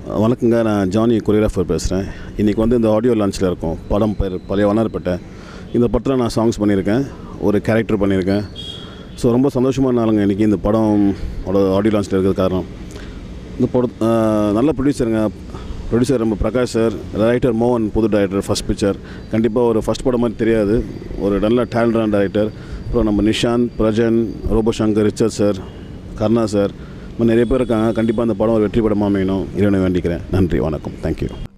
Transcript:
வணக்கங்க நான் Johnny choreographer பேசுகிறேன் இன்றைக்கி வந்து இந்த ஆடியோ லான்ச்சில் இருக்கோம் படம் பேர் பழைய வண்ணார்பேட்டை இந்த படத்தில் நான் சாங்ஸ் பண்ணியிருக்கேன் ஒரு கேரக்டர் பண்ணியிருக்கேன் ஸோ ரொம்ப சந்தோஷமான நாளுங்க இன்றைக்கி இந்த படம் ஆடியோ லான்ச்சில் இருக்கிறது காரணம் இந்த படம் ஆஹ், நல்ல ப்ரொடியூசருங்க ப்ரொடியூசர் நம்ம பிரகாஷ் சார் ரைட்டர் மோகன் புது டைரக்டர் ஃபஸ்ட் பிக்சர் கண்டிப்பாக ஒரு ஃபஸ்ட் படம் மாதிரி தெரியாது ஒரு நல்ல டேலண்டான டைரக்டர் அப்புறம் நம்ம Nishanth Prajan Robo Shankar Richard sir Karuna sir இன்னும் நிறைய பேர் இருக்காங்க கண்டிப்பாக அந்த படம் ஒரு வெற்றி படமாக அமையணும் இறைவனை வேண்டிக்கிறேன் நன்றி வணக்கம் தேங்க்யூ